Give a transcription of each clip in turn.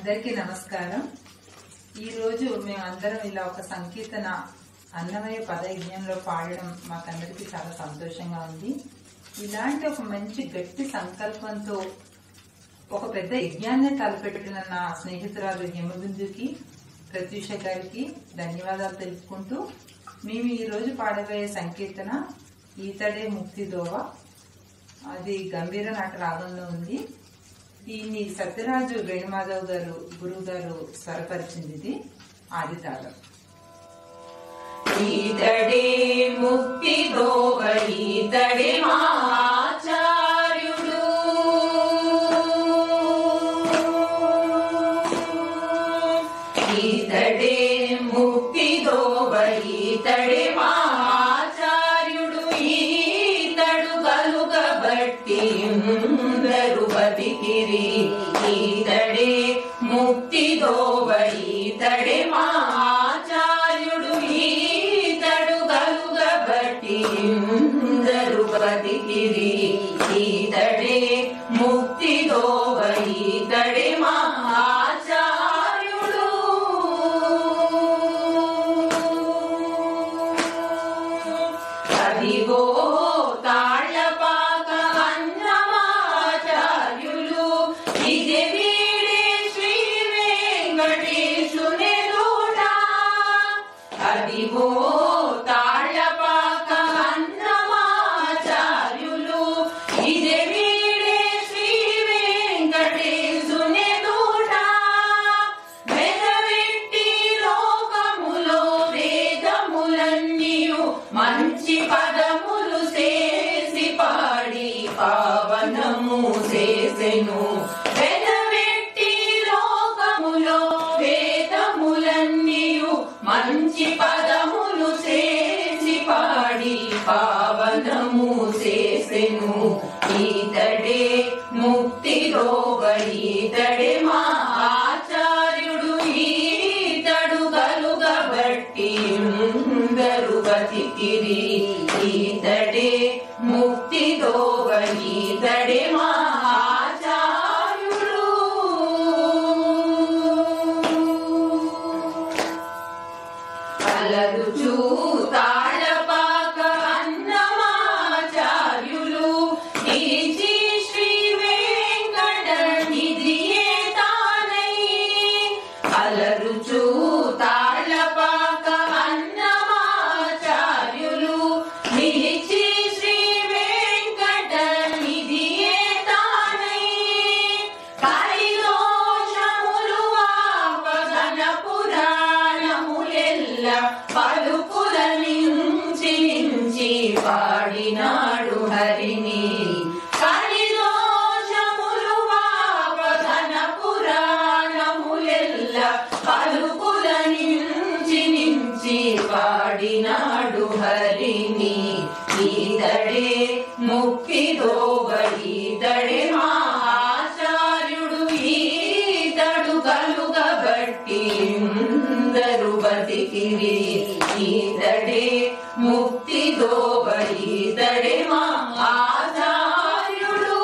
అందరికీ నమస్కారం ఈ రోజు మేమందరం ఇలా ఒక సంకీర్తన అన్నమయ్య పదయజ్ఞంలో పాడడం మాకందరికీ చాలా సంతోషంగా ఉంది ఇలాంటి ఒక మంచి గట్టి సంకల్పంతో ఒక పెద్ద యజ్ఞాన్ని తలపెట్టిన నా స్నేహితురాలు హిమబిందుకి ప్రత్యూష గారికి ధన్యవాదాలు తెలుపుకుంటూ మేము ఈ రోజు పాడబోయే సంకీర్తన ఈతడే ముక్తి దోవ అది గంభీర నాట రాగంలో ఉంది దీన్ని సత్యరాజు వేణుమాధవ్ గారు గురువు గారు స్వరపరిచింది ఇది ఆది తాళం ఈతడే ముక్తి దోవ ఈతడే మాచార్యుడు ఈతడే ముక్తి దోవ ఈతడే మాచార్యుడు ఈతడు కలుగబట్టి అందరు బతికిరి ఈతడే ముక్తి దోవ ఈతడే మాచార్యుడు ఈతడు కలుగబట్టి అందరు బతికిరి ఈతడే ముక్తి దోవ ఈతడే మాచార్యుడు అదిగో తాళ్ళపాక అన్నమాచార్యులు ఇది వీడే శ్రీ వెంకటేశునెదుట అదిగో తాళ్ళపాక అన్నమాచార్యులు ఇది వీడే శ్రీ వెంకటేశునెదుట వెదవెట్టి లోకములో వేదములన్నీయు మంచి పదములు చేసి పాడి పావనము చేసెను వెదవెట్టి లోకములో వేదములన్నీయు మంచి పదములు చేసి పాడి పావనము చేసెను ఈతడే ముక్తి ఈతడే మా ఆచార్యుడు ఈతడు కలుగబట్టి అందరు బతికిరి ఈతడే ముక్తి ఈతడే మా ఆచార్యుడు అలరు చూతాళపాక అన్నమాచార్యులు నిలిచి శ్రీ వెంకట నిధియే తానై అలరు చూతాళపాక అన్నమాచార్యులు నిలిచి శ్రీ వెంకట నిధియే తానై కైదోషములు ఆపగన పురాణములెల్ల పలుకుల నుంచి నుంచి పాడినాడు హరిని కైదోషములు ఆపగన పురాణములెల్ల పలుకుల నుంచి నుంచి పాడినాడు హరిని ఈతడే ముక్తి ఈతడే మా ఆచార్యుడు ఈతడు కలుగబట్టి అందరు బతికిరి ఈతడే ముక్తి ఈతడే మా ఆచార్యుడు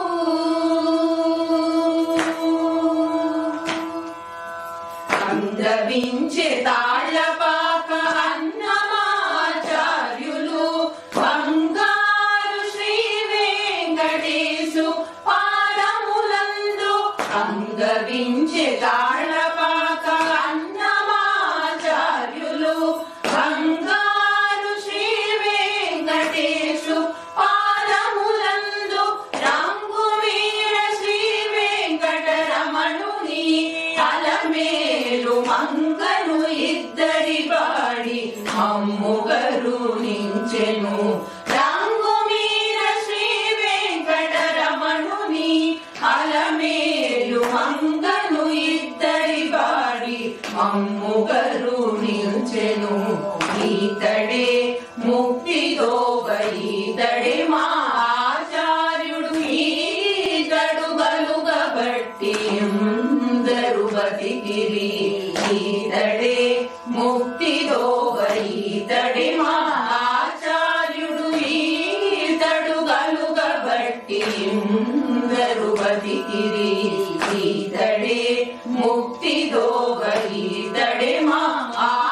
అందవించే తాళ్ళపాక అన్నమాచార్యులు బంగారు శ్రీ వెంకటేశు పాదములందు అంగవించే తాళ్ళపాక అన్నమాచార్యులు బంగారు శ్రీ వెంకటేశు పాదములందు రంగు వీర శ్రీ వెంకటరమణుని అలమేలు మంగను ఇద్దరి బాడి అమ్ముగరు నించెను రంగు మీర శ్రీ వెంకటరమణుని అలమేలు మంగను ఇద్దరి బాడి అమ్ముగరు నించెను ఈతడే ముక్తి ఈతడే మా ఆచార్యుడు ఈతడు గలుగబట్టి అందరు బతికిరి ఈతడే ముక్తి ఈతడే మా ఆచార్యుడు ఈతడు గలుగబట్టి పట్టి ఇందరు బతికిరి ఈతడే ముక్తి దోవ ఈతడే మా